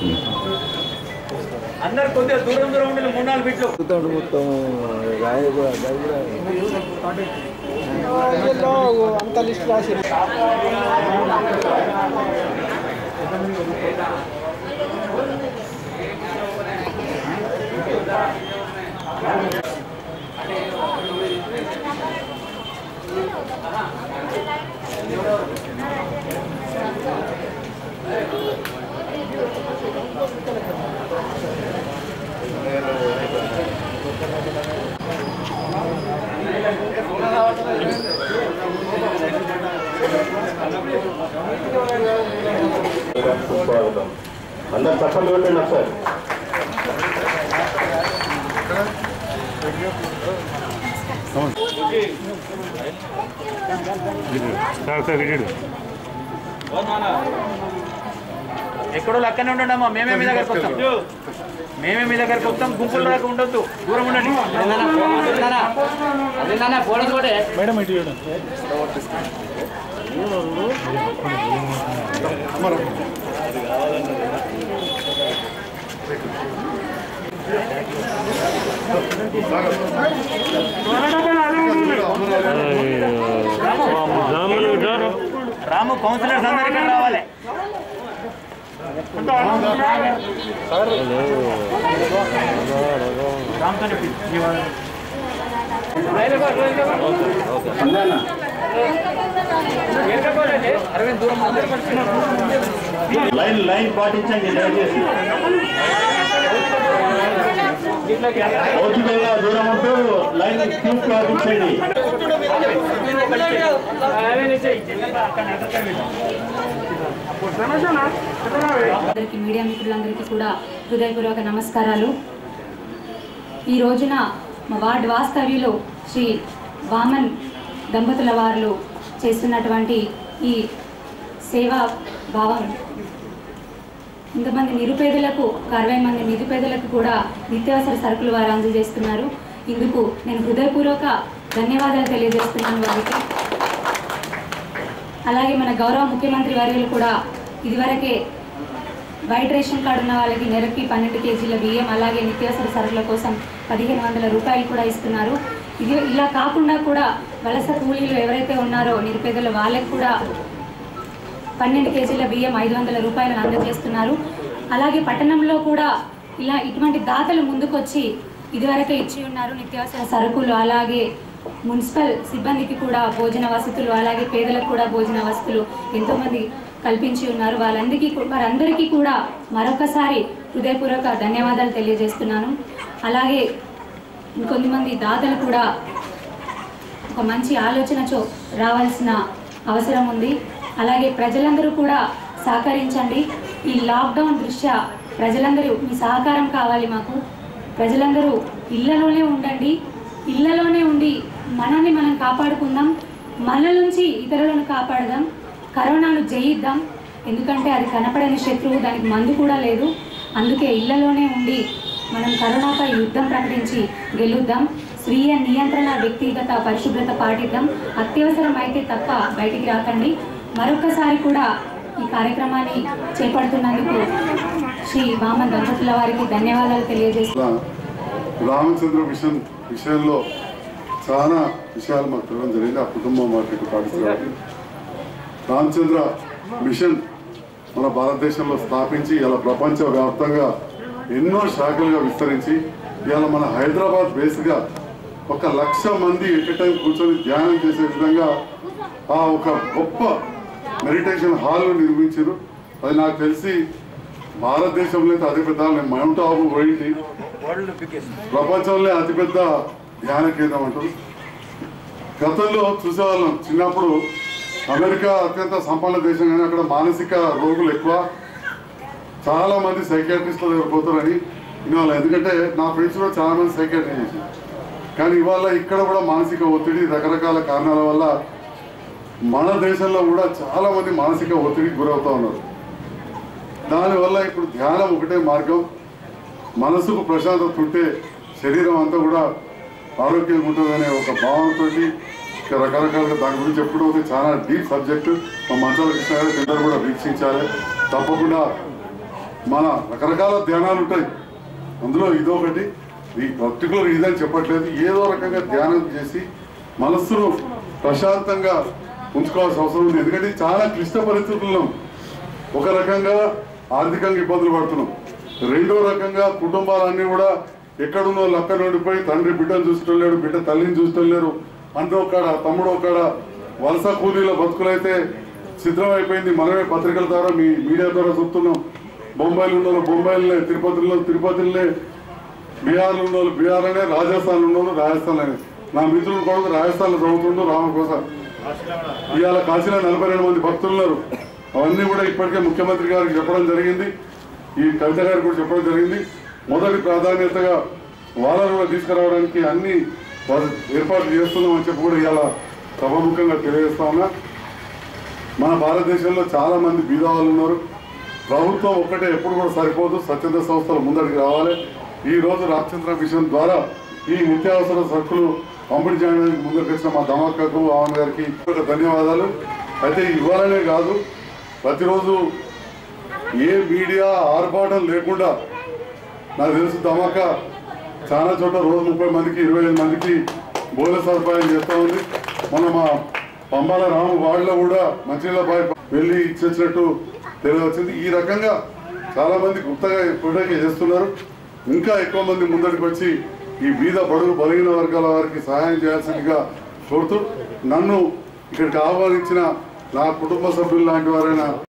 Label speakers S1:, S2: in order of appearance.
S1: అందరు కొద్దిగా దూరం దూరం ఉండి మూడు నాలుగు బిట్లు
S2: మొత్తం మొత్తం రాయి కూడా గది కూడా
S3: అంత లిస్ట్ రాసి
S4: స్వాగతం అందరు చప్పట్లు కొట్టండి ఒకసారి
S1: ఎక్కడో లక్కనే ఉండండి అమ్మా మేమే మీ దగ్గరకు వస్తాం మేమే మీ దగ్గరకు వస్తాం గుంపులు రాక ఉండొద్దు దూరం ఉండండి రాము కౌన్సిలర్స్ అందరికీ రావాలి రామ్తోనే అరవింద్ దూరం
S4: లైన్ లైన్ పాటించండి దయచేసి భౌతికంగా దూరం ఉంటూ లైన్ క్యూ పాటించండి
S5: అందరికీ మీడియా మిత్రులందరికీ కూడా హృదయపూర్వక నమస్కారాలు ఈ రోజున మా వార్డు వాస్తవ్యులు శ్రీ వామన్ దంపతుల వారు చేస్తున్నటువంటి ఈ సేవా భావం ఇంతమంది నిరుపేదలకు ఒక అరవై మంది నిరుపేదలకు కూడా నిత్యావసర సరుకులు వారు అందజేస్తున్నారు ఇందుకు నేను హృదయపూర్వక ధన్యవాదాలు తెలియజేస్తున్నాను వారికి అలాగే మన గౌరవ ముఖ్యమంత్రి వర్యులు కూడా ఇదివరకే వైట్ రేషన్ కార్డు ఉన్న వాళ్ళకి నెలకి పన్నెండు కేజీల బియ్యం అలాగే నిత్యావసర సరుకుల కోసం పదిహేను వందల రూపాయలు కూడా ఇస్తున్నారు ఇది ఇలా కాకుండా కూడా వలస కూలీలు ఎవరైతే ఉన్నారో నిరుపేదలు వాళ్ళకి కూడా పన్నెండు కేజీల బియ్యం ఐదు వందల రూపాయలను అందజేస్తున్నారు అలాగే పట్టణంలో కూడా ఇలా ఇటువంటి దాతలు ముందుకొచ్చి ఇదివరకే ఇచ్చి ఉన్నారు నిత్యావసర సరుకులు అలాగే మున్సిపల్ సిబ్బందికి కూడా భోజన వసతులు అలాగే పేదలకు కూడా భోజన వసతులు ఎంతోమంది కల్పించి ఉన్నారు వాళ్ళందరికీ కూ- వారందరికీ కూడా మరొకసారి హృదయపూర్వక ధన్యవాదాలు తెలియజేస్తున్నాను అలాగే ఇంకొంతమంది దాతలు కూడా ఒక మంచి ఆలోచనతో రావాల్సిన అవసరం ఉంది అలాగే ప్రజలందరూ కూడా సహకరించండి ఈ లాక్డౌన్ దృష్ట్యా ప్రజలందరూ మీ సహకారం కావాలి మాకు ప్రజలందరూ ఇళ్లలోనే ఉండండి ఇళ్లలోనే ఉండి మనల్ని మనం కాపాడుకుందాం మన నుంచి ఇతరులను కాపాడదాం కరోనాను జయిద్దాం ఎందుకంటే అది కనపడని శత్రువు దానికి మందు కూడా లేదు అందుకే ఇళ్లలోనే ఉండి మనం కరోనాపై యుద్ధం ప్రకటించి గెలుద్దాం స్వీయ నియంత్రణ వ్యక్తిగత పరిశుభ్రత పాటిద్దాం అత్యవసరం అయితే తప్ప బయటికి రాకండి మరొకసారి కూడా ఈ కార్యక్రమాన్ని చేపడుతున్నందుకు శ్రీ వామన్ దంపతుల వారికి ధన్యవాదాలు తెలియజేస్తున్నాను
S6: రామచంద్ర మిషన్ విషయంలో చాలా విషయాలు మాకు తెలియడం జరిగింది ఆ కుటుంబం మాకు పాటిస్తున్నారు రామచంద్ర మిషన్ మన భారతదేశంలో స్థాపించి ఇలా ప్రపంచ వ్యాప్తంగా ఎన్నో శాఖలుగా విస్తరించి ఇవాళ మన హైదరాబాద్ బేస్గా ఒక లక్ష మంది ఎట్ టైం కూర్చొని ధ్యానం చేసే విధంగా ఆ ఒక గొప్ప మెడిటేషన్ హాల్ నిర్మించారు అది నాకు తెలిసి భారతదేశంలో అయితే అతి పెద్ద నేను మౌంట్ ఆబు పోయింది ప్రపంచంలో అతిపెద్ద ధ్యాన కేంద్రం అంటారు గతంలో చూసేవాళ్ళం చిన్నప్పుడు అమెరికా అత్యంత సంపన్న దేశం కానీ అక్కడ మానసిక రోగులు ఎక్కువ చాలా మంది సైకాట్రిస్టుల దగ్గర పోతారని ఇవాళ ఎందుకంటే నా ఫ్రెండ్స్ కూడా చాలా మంది సైకాట్రీ చేశారు కానీ ఇవాళ ఇక్కడ కూడా మానసిక ఒత్తిడి రకరకాల కారణాల వల్ల మన దేశంలో కూడా చాలా మంది మానసిక ఒత్తిడికి గురవుతా ఉన్నారు దానివల్ల ఇప్పుడు ధ్యానం ఒకటే మార్గం మనసుకు ప్రశాంతత ఉంటే శరీరం అంతా కూడా ఆరోగ్యంగా ఉంటుందనే ఒక భావనతో రకరకాలుగా దాని గురించి ఎప్పుడు అవుతుంది చాలా డీప్ సబ్జెక్ట్ మా మంచాల కృష్ణ గారు అందరూ కూడా వీక్షించాలి తప్పకుండా మన రకరకాల ధ్యానాలు ఉంటాయి అందులో ఇదొకటి ఈ పర్టికులర్ ఇదని చెప్పట్లేదు ఏదో రకంగా ధ్యానం చేసి మనస్సును ప్రశాంతంగా ఉంచుకోవాల్సిన అవసరం ఉంది ఎందుకంటే ఇది చాలా క్లిష్ట పరిస్థితుల్లో ఒక రకంగా ఆర్థికంగా ఇబ్బందులు పడుతున్నాం రెండో రకంగా కుటుంబాలన్నీ కూడా ఎక్కడున్న వాళ్ళు అక్కడ ఉండిపోయి తండ్రి బిడ్డను చూస్తూ లేడు బిడ్డ తల్లిని చూస్తూ లేరు అంటే ఒక్కడ తమ్ముడు ఒక్కడ వలస కూలీల బతుకులైతే సిద్ధమైపోయింది మనమే పత్రికల ద్వారా మీ మీడియా ద్వారా చూస్తున్నాం బొంబాయిలో ఉన్న వాళ్ళు బొంబాయిలనే తిరుపతిలో తిరుపతిలోనే బీహార్లో ఉన్న వాళ్ళు బీహార్ అనే రాజస్థాన్ ఉన్న వాళ్ళు రాజస్థాన్ అనే నా మిత్రుడు కొడుకు రాజస్థాన్లో చదువుతుండు రామకోస ఇవాళ కాశీలో నలభై రెండు మంది భక్తులు ఉన్నారు అవన్నీ కూడా ఇప్పటికే ముఖ్యమంత్రి గారికి చెప్పడం జరిగింది ఈ కవిత గారికి కూడా చెప్పడం జరిగింది మొదటి ప్రాధాన్యతగా వాళ్ళని కూడా తీసుకురావడానికి అన్ని వాళ్ళు ఏర్పాట్లు చేస్తున్నాం అని చెప్పి కూడా ఇవాళ సభాముఖంగా తెలియజేస్తా ఉన్నా మన భారతదేశంలో చాలా మంది బీద వాళ్ళు ఉన్నారు ప్రభుత్వం ఒక్కటే ఎప్పుడు కూడా సరిపోదు స్వచ్ఛంద సంస్థలు ముందడికి రావాలి ఈ రోజు రామచంద్ర మిషన్ ద్వారా ఈ నిత్యావసర సరుకులు పంపిణీ చేయడానికి ముందుకు వచ్చిన మా దమాకకు ఆవన్ గారికి ఒక ధన్యవాదాలు అయితే ఇవ్వాలనే కాదు ప్రతిరోజు ఏ మీడియా ఆర్భాటం లేకుండా నాకు తెలుసు ధమాకా చాలా చోట్ల రోజు ముప్పై మందికి ఇరవై ఐదు మందికి భోజన సదుపాయం చేస్తూ ఉంది మన మా పంబాల రాము వాళ్ళలో కూడా మంచినీళ్ళ పైప్ వెళ్ళి ఇచ్చొచ్చినట్టు తెలియవచ్చింది ఈ రకంగా చాలా మంది గుప్తగా ఇప్పటికే చేస్తున్నారు ఇంకా ఎక్కువ మంది ముందరికి వచ్చి ఈ బీద బడుగు బలహీన వర్గాల వారికి సహాయం చేయాల్సిందిగా కోరుతూ నన్ను ఇక్కడికి ఆహ్వానించిన నా కుటుంబ సభ్యులు లాంటి వారైన